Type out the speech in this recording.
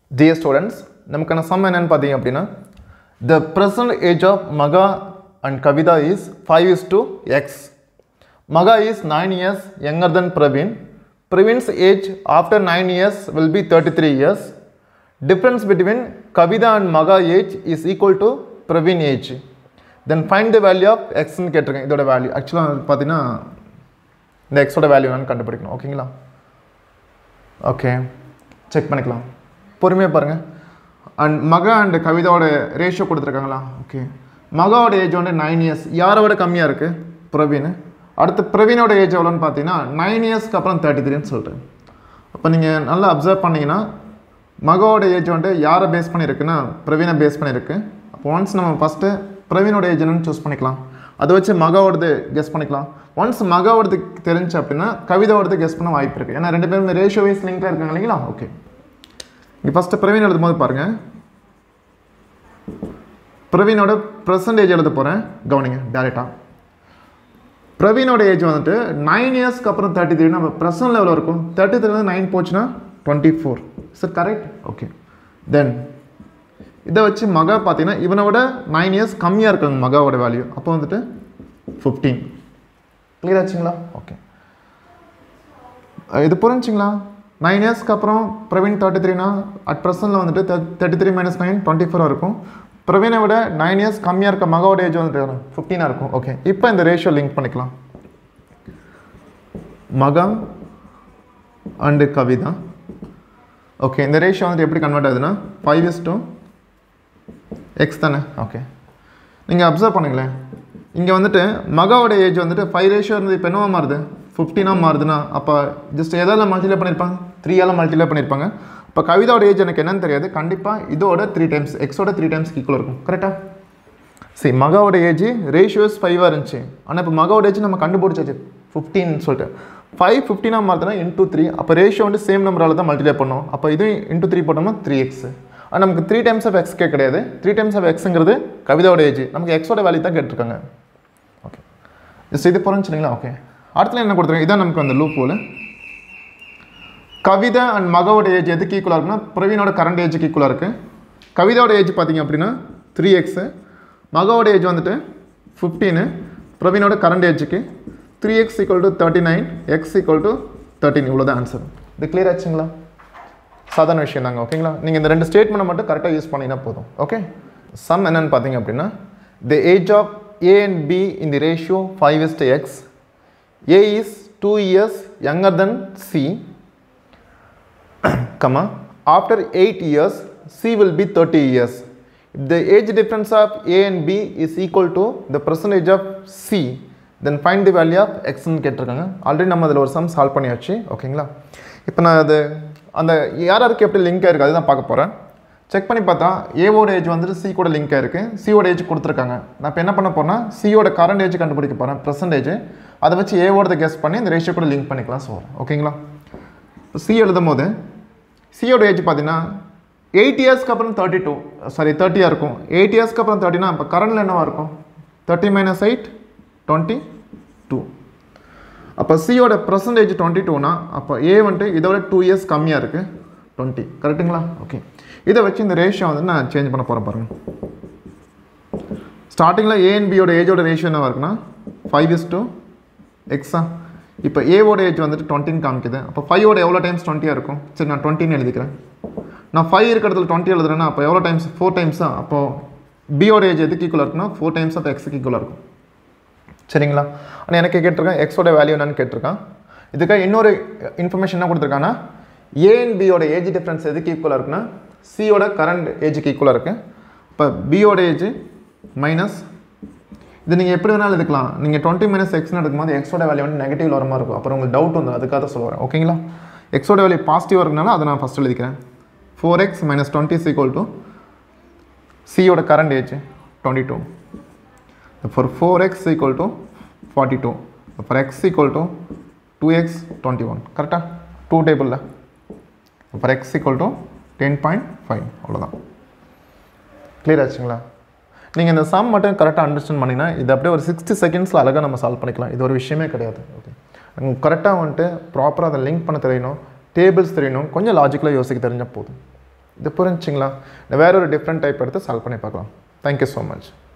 dear students நமக்கான some என்னன்னு பார்த்தீங்க அப்படின்னா the present age of Maha and Kavitha is five is to x Maha is nine years younger then Praveen Praveen's age after nine years will be thirty three years difference between Kavitha and Maha age is equal to Praveen age then find the value of எக்ஸ்ன்னு கேட்டிருக்கேன் இதோட value ஆக்சுவலாக பார்த்தீங்கன்னா இந்த எக்ஸோட value என்னன்னு கண்டுபிடிக்கணும் ஓகேங்களா ஓகே செக் பண்ணிக்கலாம் பொறுமையாக பாருங்கள் அண்ட் மகா அண்ட் கவிதாவோட ரேஷியோ கொடுத்துருக்காங்களா ஓகே மகாவோட ஏஜ் வந்து நைன் இயர்ஸ் யாரோட கம்மியாக இருக்குது பிரவீன் அடுத்து பிரவீனோட ஏஜ் எவ்வளோன்னு பார்த்தீங்கன்னா நைன் இயர்ஸ்க்கு அப்புறம் தேர்ட்டி த்ரீன்னு சொல்லிட்டு அப்போ நீங்கள் நல்லா அப்சர்வ் பண்ணிங்கன்னா மகாவோட ஏஜ் வந்துட்டு யாரை பேஸ் பண்ணியிருக்குன்னா பிரவீனை பேஸ் பண்ணியிருக்கு அப்போ ஒன்ஸ் நம்ம ஃபஸ்ட்டு பிரவீனோட ஏஜ் என்னன்னு சூஸ் பண்ணிக்கலாம் அதை வச்சு மகாவோடது கெஸ் பண்ணிக்கலாம் ஒன்ஸ் மகாவோடது தெரிஞ்சு அப்படின்னா கவிதாவோடது கெஸ் பண்ண வாய்ப்பு இருக்குது ஏன்னா ரெண்டு பேரும் ரேஷியோ வைஸ் லிங்காக இருக்காங்க இல்லைங்களா ஓகே இங்கே ஃபஸ்ட்டு பிரவீன் எழுதும் போது பாருங்கள் பிரவீனோட பர்சன்டேஜ் எழுத போகிறேன் கவனிங்க டேரெக்டாக பிரவீனோட ஏஜ் வந்துட்டு நைன் இயர்ஸ்க்கு அப்புறம் தேர்ட்டி த்ரீ நம்ம ப்ரெசன்ட் லெவலில் இருக்கும் தேர்ட்டி த்ரீலேருந்து நைன் போச்சுன்னா twenty four sir correct okay then இதை வச்சு மகா பார்த்தீங்கன்னா இவனோட நைன் இயர்ஸ் கம்மியாக இருக்காங்க மகாவோட வேல்யூ அப்போ வந்துட்டு ஃபிஃப்டீன் கிளியர் ஆச்சுங்களா ஓகே இது புரிஞ்சுங்களா நைன் இயர்ஸ்க்கு அப்புறம் பிரவீன் தேர்ட்டி த்ரீனா அட் ப்ரெசனில் வந்துட்டு thirty three minus nine twenty ஃபோராக இருக்கும் பிரவீனை விட நைன் இயர்ஸ் கம்மியாக இருக்க மகாவோட ஏஜ் வந்துட்டு ஃபிஃப்டீனாக இருக்கும் ஓகே இப்போ இந்த ரேஷியோ லிங்க் பண்ணிக்கலாம் மகா அண்டு கவிதா ஓகே இந்த ரேஷியோ வந்துட்டு எப்படி கன்வெர்ட் ஆகுதுன்னா ஃபைவ் இஸ் டூ எக்ஸ் தானே ஓகே நீங்கள் அப்சர்வ் பண்ணுங்களேன் இங்கே வந்துட்டு மகாவோட ஏஜ் வந்துட்டு ஃபைவ் ரேஷியோ இருந்து இப்போ என்னவா மாறுது ஃபிஃப்டீனாக மாறுதுன்னா அப்போ ஜஸ்ட் எதால் மல்டிப்ளை பண்ணியிருப்பாங்க த்ரீயால் மல்டிப்ளை பண்ணியிருப்பாங்க இப்போ கவிதாவோட ஏஜ் எனக்கு என்னன்னு தெரியாது கண்டிப்பாக இதோட த்ரீ டைம்ஸ் எக்ஸோட த்ரீ டைம்ஸ் ஈக்குவல் இருக்கும் கரெக்டாக சரி மகாவோட ஏஜ் ரேஷியோஸ் ஃபைவாக இருந்துச்சு ஆனால் இப்போ மகாவோட ஏஜ் நம்ம கண்டுபிடிச்சாச்சு ஃபிஃப்டின் சொல்லிட்டு ஃபைவ் ஃபிஃப்டினாக மாறுதுன்னா இன்டூ த்ரீ அப்போ ரேஷியோ வந்து சேம் நம்பரால் தான் மல்டிப்ளை பண்ணோம் அப்போ இதுவும் இன்டூ த்ரீ போட்டோம்னா த்ரீ எக்ஸ் ஆனால் நமக்கு த்ரீ டைம்ஸ் ஆஃப் எக்ஸ்க்கே கிடையாது த்ரீ டைம்ஸ் ஆஃப் எக்ஸுங்கிறது கவிதாவோட ஏஜ் நமக்கு எக்ஸோட வேல்யூ தான் கேட்டிருக்காங்க ஓகே ஜஸ்ட் இது புரிஞ்சுங்களா ஓகே அடுத்துல என்ன கொடுத்துருக்கேன் இதான் நமக்கு அந்த லூப் போல் கவிதா அண்ட் மகாவோட ஏஜ் எதுக்கு ஈக்குவலாக இருக்குன்னா பிரவீனோட கரண்ட் ஏஜுக்கு ஈக்குவலாக இருக்குது கவிதாவோட ஏஜ் பார்த்தீங்க அப்படின்னா த்ரீ எக்ஸு மகாவோட ஏஜ் வந்துட்டு ஃபிஃப்டீனு பிரவீனோட கரண்ட் ஏஜுக்கு three x equal to thirty nine x equal to thirteen இவ்வளோ தான் ஆன்சர் இது கிளியர் ஆச்சுங்களா சாதாரண விஷயம் தாங்க ஓகேங்களா நீங்கள் இந்த ரெண்டு ஸ்டேட்மெண்ட்டை மட்டும் கரெக்டாக யூஸ் பண்ணிங்கன்னா போதும் ஓகே சம் என்னன்னு பார்த்தீங்க அப்படின்னா the age of A and B in the ratio five is to x A is two years younger then C comma after 8 years c will be 30 years if the age difference of a and b is equal to the percentage of c then find the value of x ன்னு கேட்டிருக்காங்க already நம்ம அதில் ஒரு some solve பண்ணியாச்சு ஓகேங்களா இப்போ நான் அது அந்த யார் யாருக்கு எப்படி லிங்க் ஆயிருக்கு அதுதான் பார்க்க போகிறேன் செக் பண்ணி பார்த்தா ஏவோட ஏஜ் வந்துட்டு சி கூட லிங்க் ஆயிருக்கு சியோட ஏஜ் கொடுத்துருக்காங்க நான் இப்போ என்ன பண்ண போறேன்னா சியோட கரண்ட் ஏஜ் கண்டுபிடிக்க போகிறேன் ப்ரெசன்டேஜ் அதை வச்சு ஏவோடத கெஸ் பண்ணி இந்த ரேஷியோ கூட லிங்க் பண்ணிக்கலாம் சொல்கிறேன் ஓகேங்களா இப்போ சி எழுதும் போது சியோட ஏஜ் பார்த்தீங்கன்னா எயிட் இயர்ஸ்க்கு அப்புறம் தேர்ட்டி டூ சாரி தேர்ட்டியாக இருக்கும் எயிட் இயர்ஸ்க்கு அப்புறம் தேர்ட்டினா இப்போ கரண்டில் என்னவா இருக்கும் thirty minus eight twenty two அப்போ சியோட பர்சன்டேஜ் டுவெண்ட்டி டூனா அப்போ ஏ வந்துட்டு இதோட டூ இயர்ஸ் கம்மியாக இருக்குது டுவெண்ட்டி கரெக்டுங்களா ஓகே இதை வச்சு இந்த ரேஷியோ வந்து நான் சேஞ்ச் பண்ண போகிறேன் பாருங்கள் ஸ்டார்டிங்கில் ஏ அண்ட் பியோட ஏஜோட ரேஷியோ என்னவா இருக்குன்னா ஃபைவ் இஸ் டூ எக்ஸா இப்போ ஏவோட ஏஜ் வந்துட்டு டுவெண்ட்டின்னு காமிக்குது அப்போ ஃபைவோட எவ்வளோ டைம்ஸ் டுவெண்ட்டியாக இருக்கும் சரி நான் டுவெண்ட்டின்னு எழுதிக்கிறேன் நான் ஃபைவ் இருக்கிறதுல டுவெண்ட்டி எழுதுறேன்னா அப்போ எவ்வளோ டைம்ஸ் ஃபோர் டைம்ஸா அப்போது பியோட ஏஜ் எதுக்கு ஈக்குவலாக இருக்குன்னா ஃபோர் டைம்ஸ் ஆஃப் எக்ஸுக்கு ஈக்குவலாக இருக்கும் சரிங்களா ஆனால் எனக்கு கேட்டிருக்கேன் எக்ஸோட வேல்யூ என்னன்னு கேட்டிருக்கான் இதுக்காக இன்னொரு இன்ஃபர்மேஷன் என்ன கொடுத்துருக்காங்கன்னா ஏ அண்ட் பியோட ஏஜ் டிஃப்ரென்ஸ் எதுக்கு ஈக்குவலாக இருக்குன்னா சியோட கரண்ட் ஏஜுக்கு ஈக்குவலாக இருக்குது இப்போ பியோட ஏஜ் மைனஸ் இது நீங்கள் எப்படி வேணாலும் எடுக்கலாம் நீங்கள் டுவெண்ட்டி மைனஸ் எக்ஸ்னு எடுக்கும்போது எக்ஸோட வேல்யூ வந்து நெகட்டிவ் வர மாதிரி இருக்கும் அப்புறம் உங்களுக்கு டவுட் வந்து அதுக்காக தான் சொல்லுவேன் ஓகேங்களா எக்ஸோட வேல்யூ பாசிட்டிவ் இருக்கனால அதை நான் ஃபஸ்ட் எழுதிக்கிறேன் four x minus twenty equal to சியோட current age twenty two four four x equal to forty two four x equal to two x twenty one கரெக்டாக டூ டேபிளில் four x equal to ten point five அவ்வளோதான் clear ஆச்சுங்களா நீங்கள் இந்த some மட்டும் கரெக்டாக understand பண்ணிங்கன்னா இது அப்படியே ஒரு சிக்ஸ்டி செகண்ட்ஸில் அழகாக நம்ம சால்வ் பண்ணிக்கலாம் இது ஒரு விஷயமே கிடையாது ஓகே உங்களுக்கு கரெக்டாக வந்துட்டு ப்ராப்பராக அதை லிங்க் பண்ண தெரியணும் டேபிள்ஸ் தெரியணும் கொஞ்சம் லாஜிக்கலாக யோசிக்க தெரிஞ்சால் போதும் இது புரிஞ்சுங்களா வேற ஒரு டிஃப்ரெண்ட் டைப் எடுத்து சால்வ் பண்ணி பார்க்கலாம் தேங்க்யூ ஸோ மச்